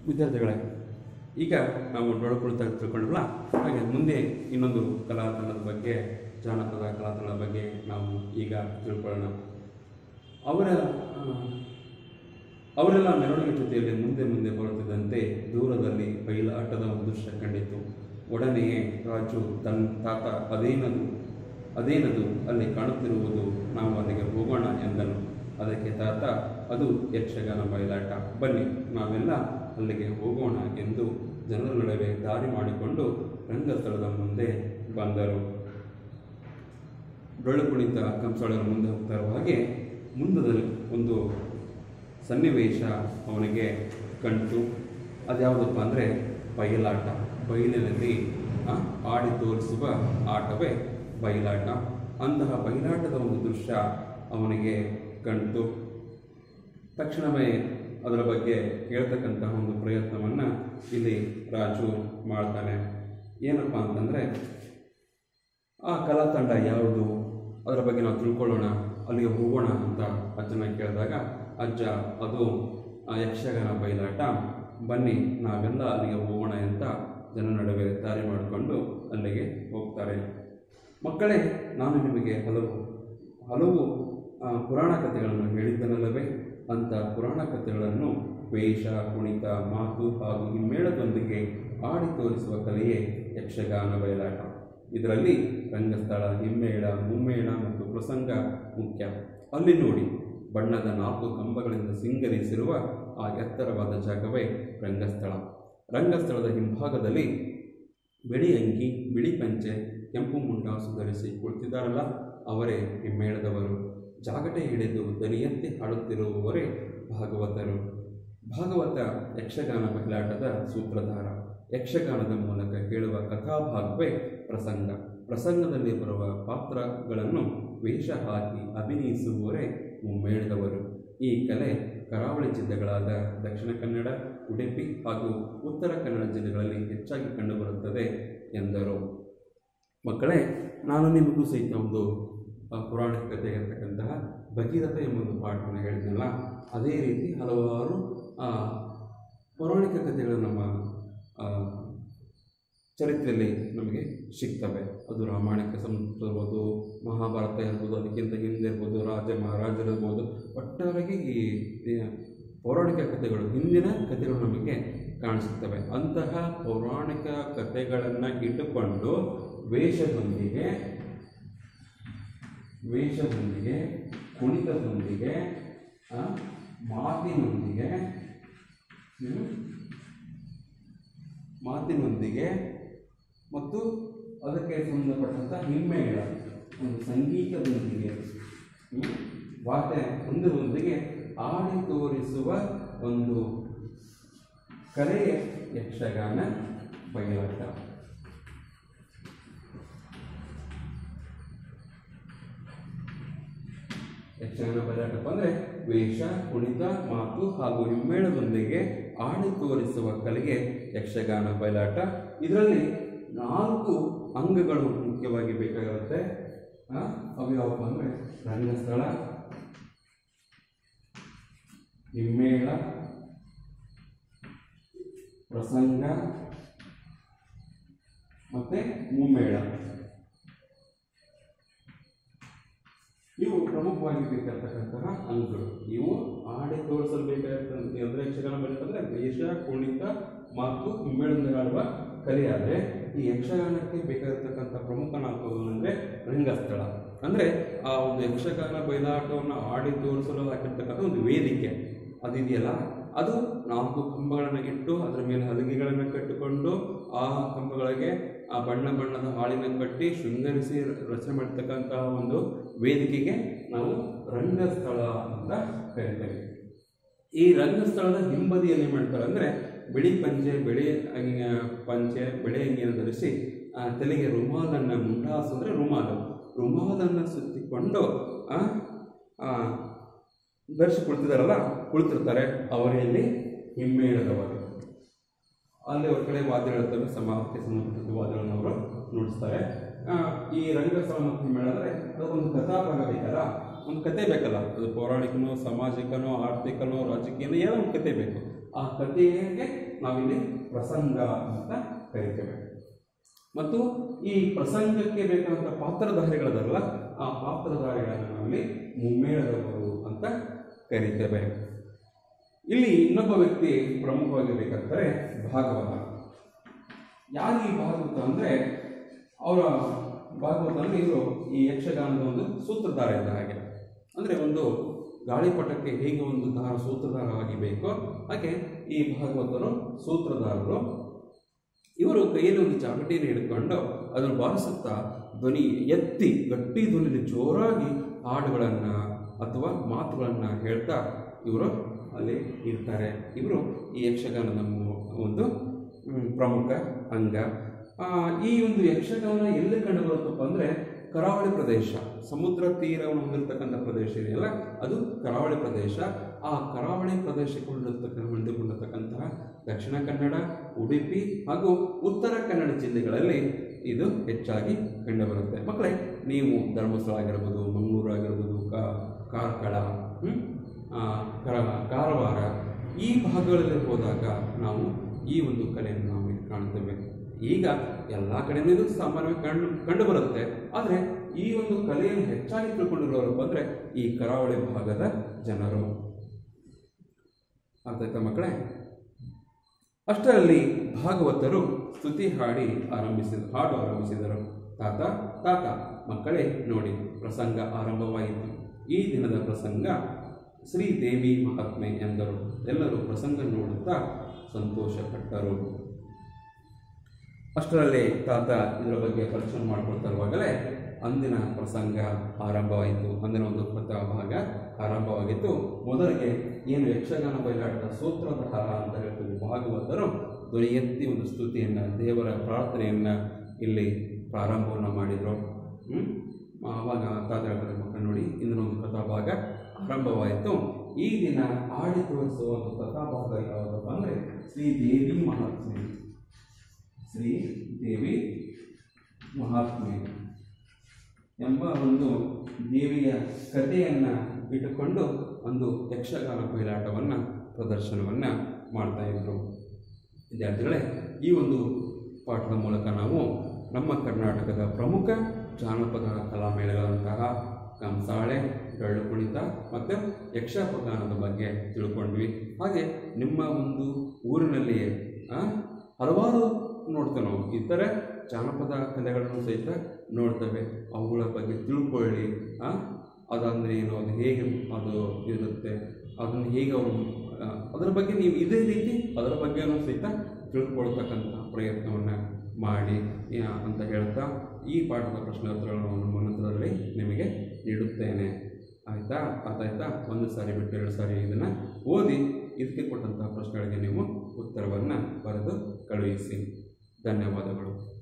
ವಿದ್ಯಾರ್ಥಿಗಳೇ ಈಗ ನಾವು ಡೊಳಕುಳಿತ ತಿಳ್ಕೊಂಡಲ್ಲ ಹಾಗೆ ಮುಂದೆ ಇನ್ನೊಂದು ಕಲಾತಂಡದ ಬಗ್ಗೆ ಜಾನಪದ ಕಲಾತಂಡದ ಬಗ್ಗೆ ನಾವು ಈಗ ತಿಳ್ಕೊಳ್ಳೋಣ ಅವರ ಆ, ಅವರೆಲ್ಲ ಮೆರವಣಿಗೆ ಜೊತೆಯಲ್ಲಿ ಮುಂದೆ ಮುಂದೆ ಬರುತ್ತಿದ್ದಂತೆ ದೂರದಲ್ಲಿ ಬಯಲಾಟದ ಒಂದು ದೃಶ್ಯ ಕಂಡಿತು ಒಡನೆಯೇ ರಾಜು ತನ್ನ ತಾತ ಅದೇನದು ಅದೇನದು ಅಲ್ಲಿ ಕಾಣುತ್ತಿರುವುದು ನಾವು ಅಲ್ಲಿಗೆ ಹೋಗೋಣ ಎಂದನು ಅದಕ್ಕೆ ತಾತ ಅದು ಯಕ್ಷಗಾನ ಬಯಲಾಟ ಬನ್ನಿ ನಾವೆಲ್ಲ ಅಲ್ಲಿಗೆ ಹೋಗೋಣ ಎಂದು ಜನರ ನಡುವೆ ದಾರಿ ಮಾಡಿಕೊಂಡು ರಂಗಸ್ಥಳದ ಮುಂದೆ ಬಂದರು ಡೊಳ್ಳು ಕುಣಿತ ಕಂಸಾಳರ ಮುಂದೆ ಹೋಗ್ತಾ ಇರುವ ಹಾಗೆ ಮುಂದದಲ್ಲಿ ಒಂದು ಸನ್ನಿವೇಶ ಅವನಿಗೆ ಕಂಡು ಅದ್ಯಾವುದಪ್ಪ ಅಂದರೆ ಬಯಲಾಟ ಬಯಲಿನಲ್ಲಿ ಆ, ಆಡಿ ತೋರಿಸುವ ಆಟವೇ ಬಯಲಾಟ ಅಂತಹ ಬಯಲಾಟದ ಒಂದು ದೃಶ್ಯ ಅವನಿಗೆ ಕಂಡು ತಕ್ಷಣವೇ ಅದರ ಬಗ್ಗೆ ಕೇಳ್ತಕ್ಕಂತಹ ಒಂದು ಪ್ರಯತ್ನವನ್ನು ಇಲ್ಲಿ ರಾಜು ಮಾಡ್ತಾನೆ ಏನಪ್ಪ ಅಂತಂದರೆ ಆ ಕಲಾ ತಂಡ ಯಾವುದು ಅದರ ಬಗ್ಗೆ ನಾವು ತಿಳ್ಕೊಳ್ಳೋಣ ಅಲ್ಲಿಗೆ ಹೋಗೋಣ ಅಂತ ಅಜ್ಜನ ಕೇಳಿದಾಗ ಅಜ್ಜ ಅದು ಆ ಯಕ್ಷಗಾನ ಬಯಲಾಟ ಬನ್ನಿ ನಾವೆಲ್ಲ ಅಲ್ಲಿಗೆ ಹೋಗೋಣ ಅಂತ ಜನ ನಡುವೆ ದಾರಿ ಮಾಡಿಕೊಂಡು ಅಲ್ಲಿಗೆ ಹೋಗ್ತಾರೆ ಮಕ್ಕಳೇ ನಾನು ನಿಮಗೆ ಹಲವು ಹಲವು ಆ, ಪುರಾಣ ಕಥೆಗಳನ್ನು ಹೇಳಿದ್ದನಲ್ಲವೇ ಅಂತ ಪುರಾಣ ಕಥೆಗಳನ್ನು ವೇಷ ಕುಣಿತ ಮಾತು ಹಾಗೂ ಹಿಮ್ಮೇಳದೊಂದಿಗೆ ಆಡಿ ತೋರಿಸುವ ಕಲೆಯೇ ಯಕ್ಷಗಾನ ಬಯಲಾಟ ಇದರಲ್ಲಿ ರಂಗಸ್ಥಳ ಹಿಮ್ಮೇಳ ಮುಮ್ಮೇಳ ಮತ್ತು ಪ್ರಸಂಗ ಮುಖ್ಯ ಅಲ್ಲಿ ನೋಡಿ ಬಣ್ಣದ ನಾಲ್ಕು ಕಂಬಗಳಿಂದ ಸಿಂಗರಿಸಿರುವ ಆ ಎತ್ತರವಾದ ಜಾಗವೇ ರಂಗಸ್ಥಳ ರಂಗಸ್ಥಳದ ಹಿಂಭಾಗದಲ್ಲಿ ಬಿಳಿ ಅಂಗಿ ಬಿಳಿ ಪಂಚೆ ಕೆಂಪು ಮುಂಡಾಸು ಧರಿಸಿ ಕುಳಿತಿದ್ದಾರಲ್ಲ ಅವರೇ ಹಿಮ್ಮೇಳದವರು ಜಾಗಟೆ ಹಿಡಿದು ದನಿಯಂತೆ ಹಾಡುತ್ತಿರುವವರೇ ಭಾಗವತರು ಭಾಗವತ ಯಕ್ಷಗಾನ ಬಯಲಾಟದ ಸೂತ್ರಧಾರ ಯಕ್ಷಗಾನದ ಮೂಲಕ ಹೇಳುವ ಕಥಾಭಾಗವೇ ಪ್ರಸಂಗ ಪ್ರಸಂಗದಲ್ಲಿ ಬರುವ ಪಾತ್ರಗಳನ್ನು ವೇಷ ಹಾಕಿ ಅಭಿನಯಿಸುವವರೇ ಮುಮ್ಮೇಳದವರು ಈ ಕಲೆ ಕರಾವಳಿ ಜಿಲ್ಲೆಗಳಾದ ದಕ್ಷಿಣ ಕನ್ನಡ ಉಡುಪಿ ಹಾಗೂ ಉತ್ತರ ಕನ್ನಡ ಜಿಲ್ಲೆಗಳಲ್ಲಿ ಹೆಚ್ಚಾಗಿ ಕಂಡುಬರುತ್ತದೆ ಎಂದರು ಮಕ್ಕಳೇ ನಾನು ನಿಮಗೂ ಸಹಿತ ಒಂದು ಆ, ಪೌರಾಣಿಕ ಕಥೆ ಇರತಕ್ಕಂತಹ ಭಗೀರಥ ಎಂಬ ಒಂದು ಪಾಠವನ್ನು ಹೇಳಿದ್ನಲ್ಲ ಅದೇ ರೀತಿ ಹಲವಾರು ಆ, ಪೌರಾಣಿಕ ಕಥೆಗಳು ನಮ್ಮ ಆ, ಚರಿತ್ರೆಯಲ್ಲಿ ನಮಗೆ ಸಿಗ್ತವೆ ಅದು ರಾಮಾಯಣಕ್ಕೆ ಸಂಬಂಧ ಇರ್ಬೋದು ಮಹಾಭಾರತ ಇರ್ಬೋದು ಅದಕ್ಕಿಂತ ಹಿಂದೆ ಇರ್ಬೋದು ರಾಜ ಮಹಾರಾಜರಿರ್ಬೋದು ಒಟ್ಟಾರೆಯಾಗಿ ಈ ಈ ಪೌರಾಣಿಕ ಕಥೆಗಳು ಹಿಂದಿನ ಕಥೆಗಳು ನಮಗೆ ಕಾಣಿಸುತ್ತವೆ ಅಂತಹ ಪೌರಾಣಿಕ ಕಥೆಗಳನ್ನು ಇಟ್ಟುಕೊಂಡು ವೇಷದೊಂದಿಗೆ ವೇಷದೊಂದಿಗೆ ಕುಣಿತದೊಂದಿಗೆ ಆ, ಮಾತಿನೊಂದಿಗೆ ಹ್ಮ್, ಮಾತಿನೊಂದಿಗೆ ಮತ್ತು ಅದಕ್ಕೆ ಸಂಬಂಧಪಟ್ಟಂಥ ಹಿಮ್ಮೇಳ ಒಂದು ಸಂಗೀತದೊಂದಿಗೆ ಹ್ಮ್, ವಾದ್ಯ ಒಂದರೊಂದಿಗೆ ಆಡಿ ತೋರಿಸುವ ಒಂದು ಕಲೆಯೇ ಯಕ್ಷಗಾನ ಬಯಲಾಟ ಯಕ್ಷಗಾನ ಬಯಲಾಟಪ್ಪ ಅಂದರೆ ವೇಷ ಕುಣಿತ ಮಾತು ಹಾಗೂ ಹಿಮ್ಮೇಳದೊಂದಿಗೆ ಆಡಿ ತೋರಿಸುವ ಕಲೆಗೆ ಯಕ್ಷಗಾನ ಬಯಲಾಟ ಇದರಲ್ಲಿ ನಾಲ್ಕು ಅಂಗಗಳು ಮುಖ್ಯವಾಗಿ ಬೇಕಾಗಿರುತ್ತೆ ಆ, ಅವು ಯಾವಪ್ಪ ಅಂದರೆ ರಂಗಸ್ಥಳ ಹಿಮ್ಮೇಳ ಪ್ರಸಂಗ ಮತ್ತೆ ಮುಮ್ಮೇಳ ಇವು ಪ್ರಮುಖವಾಗಿ ಬೇಕಾಗಿರ್ತಕ್ಕಂತಹ ಅಂಗಗಳು ಇವು ಆಡಿ ತೋರಿಸಲು ಬೇಕಾಗಿರ್ತಕ್ಕಂಥ ಅಂದರೆ ಯಕ್ಷಗಾನ ಬಯಲಾಟ ವೇಷ ಕುಣಿತ ಮತ್ತು ಹಿಮ್ಮೇಳದಿಂದ ಆಡುವ ಕಲೆಯಾದರೆ ಈ ಯಕ್ಷಗಾನಕ್ಕೆ ಬೇಕಾಗಿರ್ತಕ್ಕಂಥ ಪ್ರಮುಖ ನಾಲ್ಕು ಅಂದರೆ ರಂಗಸ್ಥಳ ಅಂದರೆ ಆ ಒಂದು ಯಕ್ಷಗಾನ ಬಯಲಾಟವನ್ನು ಆಡಿ ತೋರಿಸಲು ಹಾಕಿರ್ತಕ್ಕಂಥ ಒಂದು ವೇದಿಕೆ ಅದಿದೆಯಲ್ಲ ಅದು ನಾಲ್ಕು ಕಂಬಗಳನ್ನು ಇಟ್ಟು ಅದರ ಮೇಲೆ ಹಲಗೆಗಳನ್ನು ಕಟ್ಟಿಕೊಂಡು ಆ ಕಂಬಗಳಿಗೆ ಆ ಬಣ್ಣ ಬಣ್ಣದ ಹಾಳಿನ ಕಟ್ಟಿ ಶೃಂಗರಿಸಿ ರಚನೆ ಮಾಡಿರ್ತಕ್ಕಂತಹ ಒಂದು ವೇದಿಕೆಗೆ ನಾವು ರಂಗಸ್ಥಳ ಅಂತ ಕರಿತೇವೆ ಈ ರಂಗಸ್ಥಳದ ಹಿಂಬದಿಯಲ್ಲಿ ಏನು ಮಾಡ್ತಾರೆ ಅಂದರೆ ಬಿಳಿ ಪಂಚೆ ಬಿಳಿ ಅಂಗಿ ಪಂಚೆ ಬಿಳಿ ಅಂಗಿಯನ್ನು ಧರಿಸಿ ಆ, ತಲೆಗೆ ರುಮಾಲನ್ನು ಮುಂಡಾಸು ಅಂದರೆ ರುಮಾಲು ರುಮಾಲನ್ನು ಸುತ್ತಿಕೊಂಡು ಆ, ಆ, ಧರಿಸಿ ಕುಳಿತಿದಾರಲ್ಲ ಕುಳಿತಿರ್ತಾರೆ ಅವರಲ್ಲಿ ಹಿಮ್ಮೇಳದವರು ಅಲ್ಲಿ ಅವ್ರ ಕಡೆ ವಾದ್ಯಗಳಿರ್ತವೆ ಸಮಾಜಕ್ಕೆ ಸಂಬಂಧಪಟ್ಟ ವಾದ್ಯಗಳನ್ನು ಅವರು ನುಡಿಸ್ತಾರೆ ಆ, ಈ ರಂಗಸ್ಥಳ ಮತ್ತು ಹಿಮ್ಮೇಳ ಅಂದರೆ ಅದಕ್ಕೊಂದು ಕಥಾಭಾಗ ಬೇಕಲ್ಲ ಒಂದು ಕತೆ ಬೇಕಲ್ಲ ಅದು ಪೌರಾಣಿಕನೋ ಸಾಮಾಜಿಕನೋ ಆರ್ಥಿಕನೋ ರಾಜಕೀಯನೋ ಏನೋ ಒಂದು ಕತೆ ಬೇಕು ಆ ಕಥೆಗೆ ನಾವಿಲ್ಲಿ ಪ್ರಸಂಗ ಅಂತ ಕರಿತೇವೆ ಮತ್ತು ಈ ಪ್ರಸಂಗಕ್ಕೆ ಬೇಕಾದಂಥ ಪಾತ್ರಧಾರಿಗಳದಲ್ಲ ಆ ಪಾತ್ರಧಾರಿಗಳನ್ನು ನಾವಿಲ್ಲಿ ಮುಮ್ಮೇಳದವರು ಅಂತ ಕರಿತೇವೆ ಇಲ್ಲಿ ಇನ್ನೊಬ್ಬ ವ್ಯಕ್ತಿ ಪ್ರಮುಖವಾಗಿರ್ಬೇಕಂದ್ರೆ ಭಾಗವತ ಯಾರು ಈ ಭಾಗವತ ಅಂದರೆ ಅವರ ಭಾಗವತನಲ್ಲಿ ಇವರು ಈ ಯಕ್ಷಗಾನದ ಒಂದು ಸೂತ್ರಧಾರ ಇದ್ದ ಹಾಗೆ ಅಂದರೆ ಒಂದು ಗಾಳಿಪಟಕ್ಕೆ ಹೇಗೆ ಒಂದು ದಾರ ಸೂತ್ರಧಾರವಾಗಿ ಬೇಕೋ ಹಾಗೆ ಈ ಭಾಗವತರು ಸೂತ್ರಧಾರರು ಇವರು ಕೈಯಲ್ಲಿ ಒಂದು ಚಾಕಟಿಯನ್ನು ಹಿಡ್ಕೊಂಡು ಅದನ್ನು ಬಾರಿಸುತ್ತಾ ಧ್ವನಿ ಎತ್ತಿ ಗಟ್ಟಿ ಧ್ವನಿಯಲ್ಲಿ ಜೋರಾಗಿ ಹಾಡುಗಳನ್ನು ಅಥವಾ ಮಾತುಗಳನ್ನು ಹೇಳ್ತಾ ಇವರು ಅಲ್ಲಿ ಇರ್ತಾರೆ ಇವರು ಈ ಯಕ್ಷಗಾನದ ಮು- ಒಂದು ಮ್, ಪ್ರಮುಖ ಅಂಗ ಆ, ಈ ಒಂದು ಯಕ್ಷಗಾನ ಎಲ್ಲಿ ಕಂಡು ಬರುತ್ತಪ್ಪ ಅಂದರೆ ಕರಾವಳಿ ಪ್ರದೇಶ ಸಮುದ್ರ ತೀರವನ್ನು ಹೊಂದಿರತಕ್ಕಂಥ ಪ್ರದೇಶ ಇದೆಯಲ್ಲ ಅದು ಕರಾವಳಿ ಪ್ರದೇಶ ಆ ಕರಾವಳಿ ಪ್ರದೇಶಗೊಂಡಿರ್ತಕ್ಕ ಹೊಂದಿಕೊಂಡಿರ್ತಕ್ಕಂತಹ ದಕ್ಷಿಣ ಕನ್ನಡ ಉಡುಪಿ ಹಾಗೂ ಉತ್ತರ ಕನ್ನಡ ಜಿಲ್ಲೆಗಳಲ್ಲಿ ಇದು ಹೆಚ್ಚಾಗಿ ಕಂಡುಬರುತ್ತೆ ಮಕ್ಕಳೇ ನೀವು ಧರ್ಮಸ್ಥಳ ಆಗಿರ್ಬೋದು ಮಂಗಳೂರು ಆಗಿರ್ಬೋದು ಕಾ ಕಾರ್ಕಳ ಹ್ಮ್? ಆ, ಕರ ಕಾರವಾರ ಈ ಭಾಗಗಳಲ್ಲಿ ಹೋದಾಗ ನಾವು ಈ ಒಂದು ಕಲೆಯನ್ನು ನಾವು ಇಲ್ಲಿ ಕಾಣ್ತೇವೆ ಈಗ ಎಲ್ಲ ಕಡೆನೂ ಇದು ಸಾಮಾನ್ಯವಾಗಿ ಕಂಡು ಕಂಡು ಬರುತ್ತೆ ಆದರೆ ಈ ಒಂದು ಕಲೆಯನ್ನು ಹೆಚ್ಚಾಗಿ ತಿಳ್ಕೊಂಡಿರೋರಪ್ಪ ಅಂದರೆ ಈ ಕರಾವಳಿ ಭಾಗದ ಜನರು ಅರ್ಥ ಆಯ್ತಾ ಮಕ್ಕಳೇ ಅಷ್ಟರಲ್ಲಿ ಭಾಗವತರು ಸ್ತುತಿ ಹಾಡಿ ಆರಂಭಿಸಿದ ಹಾಡು ಆರಂಭಿಸಿದರು ತಾತ ತಾತ ಮಕ್ಕಳೇ ನೋಡಿ ಪ್ರಸಂಗ ಆರಂಭವಾಯಿತು ಈ ದಿನದ ಪ್ರಸಂಗ ಶ್ರೀದೇವಿ ಮಹಾತ್ಮೆ ಎಂದರು ಎಲ್ಲರೂ ಪ್ರಸಂಗ ನೋಡುತ್ತಾ ಸಂತೋಷಪಟ್ಟರು ಅಷ್ಟರಲ್ಲಿ ತಾತ ಇದರ ಬಗ್ಗೆ ಪರಿಚಯ ಮಾಡಿಕೊಳ್ತಾ ಇರುವಾಗಲೇ ಅಂದಿನ ಪ್ರಸಂಗ ಆರಂಭವಾಯಿತು ಅಂದಿನ ಒಂದು ಕಥಾ ಭಾಗ ಆರಂಭವಾಗಿತ್ತು ಮೊದಲಿಗೆ ಏನು ಯಕ್ಷಗಾನ ಬಯಲಾಟದ ಸೂತ್ರಧಾರ ಅಂತ ಹೇಳ್ತೀವಿ ಭಾಗವತರು ಧ್ವನಿ ಎತ್ತಿ ಒಂದು ಸ್ತುತಿಯನ್ನು ದೇವರ ಪ್ರಾರ್ಥನೆಯನ್ನು ಇಲ್ಲಿ ಪ್ರಾರಂಭವನ್ನು ಮಾಡಿದರು ಹ್ಮ್? ಆವಾಗ ತಾತ ಹೇಳ್ತಾರೆ ಮಕ್ಕಳು ನೋಡಿ ಇಂದಿನ ಒಂದು ಕಥಾಭಾಗ ಆರಂಭವಾಯಿತು ಈ ದಿನ ಆಡಿ ತೋರಿಸುವ ಒಂದು ಕಥಾಭಾಗ ಯಾವುದಪ್ಪ ಅಂದರೆ ಶ್ರೀ ದೇವಿ ಮಹಾತ್ಮೆ ಶ್ರೀ ದೇವಿ ಮಹಾತ್ಮೆ ಎಂಬ ಒಂದು ದೇವಿಯ ಕಥೆಯನ್ನು ಇಟ್ಟುಕೊಂಡು ಒಂದು ಯಕ್ಷಗಾನ ಬಯಲಾಟವನ್ನು ಪ್ರದರ್ಶನವನ್ನು ಮಾಡ್ತಾ ಇದ್ರು ವಿದ್ಯಾರ್ಥಿಗಳೇ ಈ ಒಂದು ಪಾಠದ ಮೂಲಕ ನಾವು ನಮ್ಮ ಕರ್ನಾಟಕದ ಪ್ರಮುಖ ಜಾನಪದ ಕಲಾಮೇಳಗಳಂತಹ ಕಂಸಾಳೆ ಡೊಳ್ಳು ಕುಣಿತ ಮತ್ತು ಯಕ್ಷಗಾನದ ಬಗ್ಗೆ ತಿಳ್ಕೊಂಡ್ವಿ ಹಾಗೆ ನಿಮ್ಮ ಒಂದು ಊರಿನಲ್ಲಿಯೇ ಆ, ಹಲವಾರು ನೋಡ್ತೇವೆ ನಾವು ಇತರ ಜಾನಪದ ಕಲೆಗಳನ್ನು ಸಹಿತ ನೋಡ್ತೇವೆ ಅವುಗಳ ಬಗ್ಗೆ ತಿಳ್ಕೊಳ್ಳಿ ಆ, ಅದಂದ್ರೆ ಏನು ಅದು ಹೇಗೆ ಅದು ಇರುತ್ತೆ ಅದನ್ನು ಹೇಗೆ ಅವರು ಆ, ಅದರ ಬಗ್ಗೆ ನೀವು ಇದೇ ರೀತಿ ಅದರ ಬಗ್ಗೆನೂ ಸಹಿತ ತಿಳ್ಕೊಳ್ತಕ್ಕಂಥ ಪ್ರಯತ್ನವನ್ನು ಮಾಡಿ ಆ, ಅಂತ ಹೇಳ್ತಾ ಈ ಪಾಠದ ಪ್ರಶ್ನೋತ್ತರಗಳನ್ನು ನಮ್ಮ ನಂತರದಲ್ಲಿ ನಿಮಗೆ ನೀಡುತ್ತೇನೆ ಆಯಿತಾ ಅರ್ಥಾಯ್ತಾ ಒಂದು ಸಾರಿ ಬಿಟ್ಟು ಎರಡು ಸಾರಿ ಇದನ್ನು ಓದಿ ಇದಕ್ಕೆ ಕೊಟ್ಟಂತಹ ಪ್ರಶ್ನೆಗಳಿಗೆ ನೀವು ಉತ್ತರವನ್ನು ಬರೆದು ಕಳುಹಿಸಿ ಧನ್ಯವಾದಗಳು